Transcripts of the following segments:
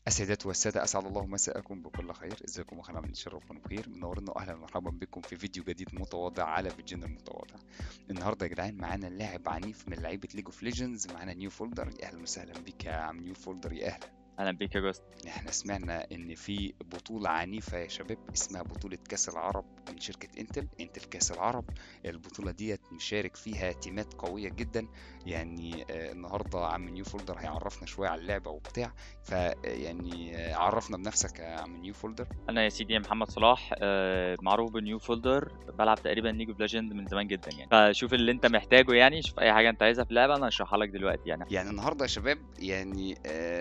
السيدات والسادة أسعد الله مساءكم بكل خير ازيكم وخير من شرفكم بخير منورنا واهلا ومرحبا بكم في فيديو جديد متواضع على فيديونا المتواضع النهارده يا جدعان معانا لاعب عنيف من لعيبة ليج اوف ليجندز معانا نيو فولدر يا اهلا وسهلا بك يا عم نيو فولدر يا اهلا اهلا بيك يا جوست احنا سمعنا ان في بطولة عنيفة يا شباب اسمها بطولة كاس العرب من شركة انتل انتل كاس العرب البطولة ديت مشارك فيها تيمات قوية جدا يعني آه، النهاردة عم نيو فولدر هيعرفنا شوية على اللعبة وبتاع فيعني عرفنا بنفسك يا عم نيو فولدر انا يا سيدي محمد صلاح آه، معروف بنيو فولدر بلعب تقريبا ليج اوف ليجند من زمان جدا يعني فشوف اللي انت محتاجه يعني شوف اي حاجه انت عايزها في اللعبه انا هشرحها لك دلوقتي يعني يعني النهارده يا شباب يعني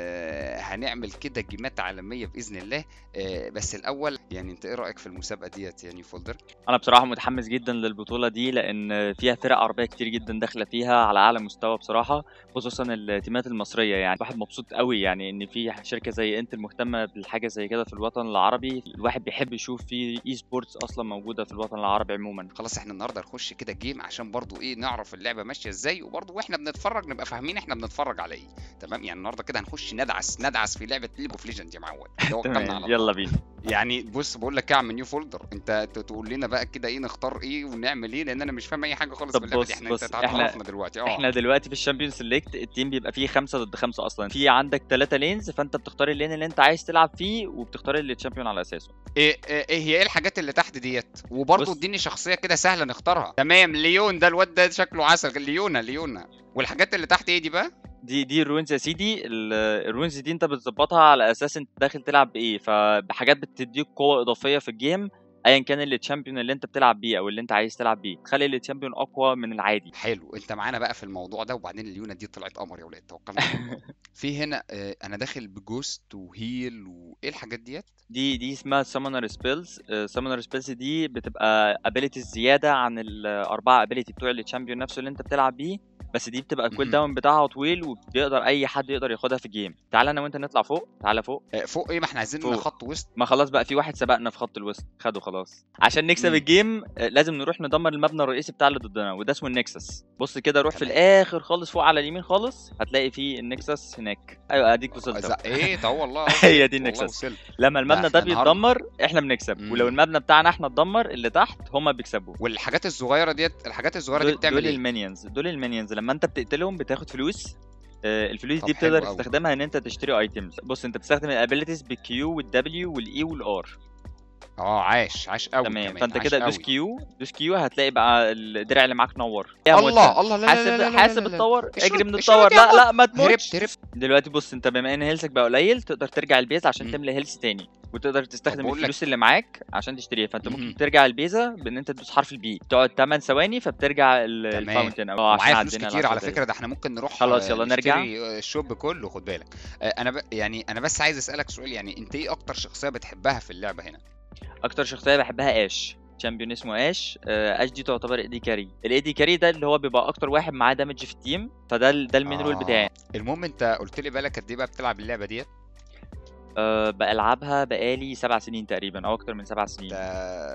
آه هنعمل كده جيمات عالمية بإذن الله آه بس الأول يعني أنت إيه رأيك في المسابقة ديت يا نيو فولدر؟ انا بصراحه متحمس جدا للبطوله دي لان فيها فرق عربيه كتير جدا داخله فيها على اعلى مستوى بصراحه خصوصا التيمات المصريه يعني الواحد مبسوط قوي يعني ان في شركه زي انتل مهتمه بالحاجه زي كده في الوطن العربي الواحد بيحب يشوف في اي سبورتس اصلا موجوده في الوطن العربي عموما خلاص احنا النهارده هنخش كده جيم عشان برضو ايه نعرف اللعبه ماشيه ازاي وبرضو واحنا بنتفرج نبقى فاهمين احنا بنتفرج على ايه تمام يعني النهارده كده هنخش ندعس ندعس في لعبه ليج اوف ليجند يا معود توكلنا على تمام الله يلا بينا يعني بص بقول لك ايه يا عم نيو فولدر انت ت- تقول لنا بقى كده ايه نختار ايه ونعمل ايه لان انا مش فاهم اي حاجه خالص طب في اللعبه دي بص- احنا بص، انت احنا- تعرفنا دلوقتي اه احنا دلوقتي في الشامبيون سيلكت التيم بيبقى فيه خمسة ضد خمسة اصلا في عندك ثلاثة لينز فانت بتختار اللين اللي انت عايز تلعب فيه وبتختار اللي تشامبيون على اساسه ايه ايه إيه هي ايه الحاجات اللي تحت ديت وبرضه بص. اديني شخصيه كده سهله نختارها تمام ليون ده الواد ده شكله عسل ليونا ليونا والحاجات اللي تحت ايه دي بقى دي دي الرونز يا سيدي ال- الرونز دي انت بتظبطها على اساس انت داخل تلعب بايه فبحاجات بتديك قوة اضافية في الجيم ايا كان اللي تشامبيون اللي انت بتلعب بيه او اللي انت عايز تلعب بيه تخلي اللي تشامبيون اقوى من العادي حلو انت معانا بقى في الموضوع ده وبعدين ليونا دي طلعت قمر يا ولاد توكلنا على الله في هنا اه انا داخل بجوست وهيل وايه الحاجات ديت دي دي اسمها سامونر سبيلز سامونر سبيلز دي بتبقى ابيليتيز زياده عن الاربعه ابيليتي بتوع التشامبيون نفسه اللي انت بتلعب بيه بس دي بتبقى الكول مهم. داون بتاعها طويل وبيقدر اي حد يقدر ياخدها في الجيم تعال انا وانت نطلع فوق تعالى فوق اه فوق ايه ما احنا عايزين فوق. خط وسط ما خلاص بقى في واحد سبقنا في خط الوسط خده خلاص عشان نكسب مم. الجيم آه، لازم نروح ندمر المبنى الرئيسي بتاع اللي ضدنا وده اسمه النكسس بص كده روح في تمام. الاخر خالص فوق على اليمين خالص هتلاقي فيه النكسس هناك ايوه اديك وصلت أهو. ز- ايه ده والله هي دي والله النكسس وصلت لما المبنى احنا ده النهاردة- بيتدمر احنا بنكسب مم. ولو المبنى بتاعنا احنا اتدمر اللي تحت هما بيكسبوا والحاجات الصغيره ديت الحاجات الصغيره دي دول, بتعمل دول ايه المينيونز دول المينيونز لما انت بتقتلهم بتاخد فلوس آه، الفلوس طب دي حلو بتقدر أوي. تستخدمها ان انت تشتري ايتمز بص انت بتستخدم الابيليتيز بالكيو والدبليو والاي والار اه عاش عاش قوي تمام كمان فانت عاش كده دوس قوي. كيو دوس كيو هتلاقي بقى الدرع اللي معاك نور الله الله لا لا حاسب لا لا لا حاسب لا لا. التور اشرب- اجري من اشرب التور لا يابا. لا ما هربت تموتش هربت دلوقتي بص انت بما ان هيلثك بقى قليل تقدر ترجع البيز عشان مم. تملى هيلث تاني وتقدر تستخدم بقول لك- الفلوس اللي معاك عشان تشتريها فانت مهم. ممكن ترجع البيزا بان انت تدوس حرف البي تقعد 8 ثواني فبترجع ال- تمام. الفاونتين اه عشان ومعايا فلوس عدينا كتير على العشر فكره ده احنا ممكن نروح خلاص، آه، يلا نرجع. نشتري آه، الشوب كله خد بالك آه، انا ب... يعني انا بس عايز اسالك سؤال يعني انت ايه اكتر شخصيه بتحبها في اللعبه هنا اكتر شخصيه بحبها اش تشامبيون اسمه اش آه، اش دي تعتبر ايدي كاري الايدي كاري ده اللي هو بيبقى اكتر واحد معاه دامج في التيم فده ال- ده المين رول آه. بتاعي المهم انت قلت لي بالك قد ايه بقى بتلعب اللعبه ديت أه بلعبها بقالي سبع سنين تقريبا او اكتر من سبع سنين ده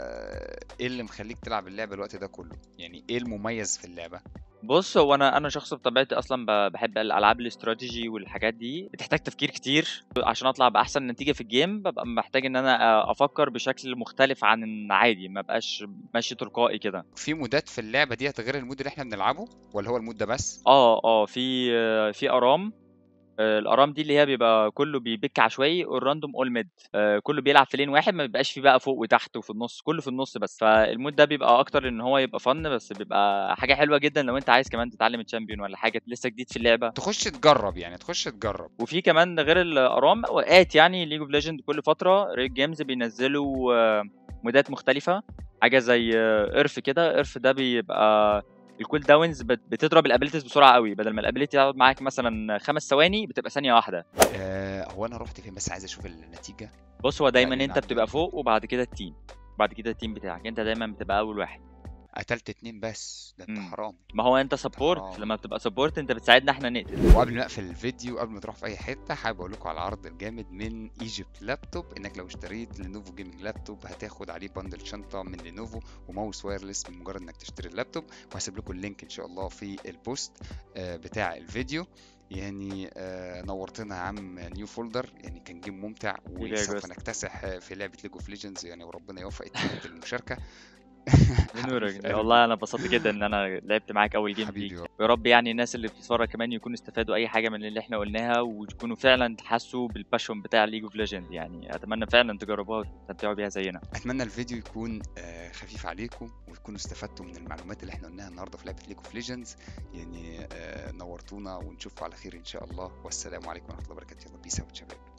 ايه اللي مخليك تلعب اللعبه الوقت ده كله يعني ايه المميز في اللعبه بص هو انا انا شخص بطبيعتي اصلا ب- بحب الالعاب الاستراتيجي والحاجات دي بتحتاج تفكير كتير عشان اطلع باحسن نتيجه في الجيم ببقى محتاج ان انا افكر بشكل مختلف عن العادي ما بقاش ماشي تلقائي كده في مودات في اللعبه ديت غير المود اللي احنا بنلعبه ولا هو المود ده بس اه اه في آه، في ارام آه، الارام دي اللي هي بيبقى كله بيبيك عشوائي والراندوم اول ميد كله بيلعب في لين واحد ما بيبقاش فيه بقى فوق وتحت وفي النص كله في النص بس فالمود ده بيبقى اكتر ان هو يبقى فن بس بيبقى حاجه حلوه جدا لو انت عايز كمان تتعلم الشامبيون ولا حاجه لسه جديد في اللعبه تخش تجرب يعني تخش تجرب وفي كمان غير الارام اوقات يعني ليج اوف ليجند كل فتره ريد جيمز بينزلوا آه، مودات مختلفه حاجه زي ايرف كده ايرف ده بيبقى الكول داونز بت- بتضرب الابيليتيز بسرعه قوي بدل ما الابيليتي تقعد معاك مثلا خمس ثواني بتبقى ثانيه واحده آه هو انا رحت فين بس عايز اشوف النتيجه بص هو دايما يعني انت نعم. بتبقى فوق وبعد كده التيم بعد كده التيم بتاعك انت دايما بتبقى اول واحد قتلت اتنين بس ده انت مم. حرام ما هو انت سبورت آه. لما بتبقى سبورت انت بتساعدنا احنا نقتل وقبل ما اقفل الفيديو قبل ما تروح في اي حته حابب اقول لكم على العرض الجامد من ايجيبت لابتوب انك لو اشتريت لينوفو جيمنج لابتوب هتاخد عليه باندل شنطه من لينوفو وماوس وايرلس بمجرد انك تشتري اللابتوب وهسيب لكم اللينك ان شاء الله في البوست آه، بتاع الفيديو يعني آه نورتنا يا عم نيو فولدر يعني كان جيم ممتع حبيبي يا وسوف جوست نكتسح في لعبة ليج اوف ليجندز يعني وربنا يوفق التيمات للمشاركة بنورك حبيب قلبي والله انا انبسطت جدا ان انا لعبت معاك اول جيم حبيبي فيك والله. ويا رب يعني الناس اللي بتتفرج كمان يكونوا استفادوا اي حاجه من اللي احنا قلناها ويكونوا فعلا حسوا بالباشون بتاع ليج اوف ليجند يعني اتمنى فعلا تجربوها وتستمتعوا بيها زينا اتمنى الفيديو يكون آه، خفيف عليكم وتكونوا استفدتوا من المعلومات اللي احنا قلناها النهارده في لعبه ليج اوف ليجندز يعني آه، نورتونا ونشوفكم على خير ان شاء الله والسلام عليكم ورحمه الله وبركاته يلا بيس اوت شباب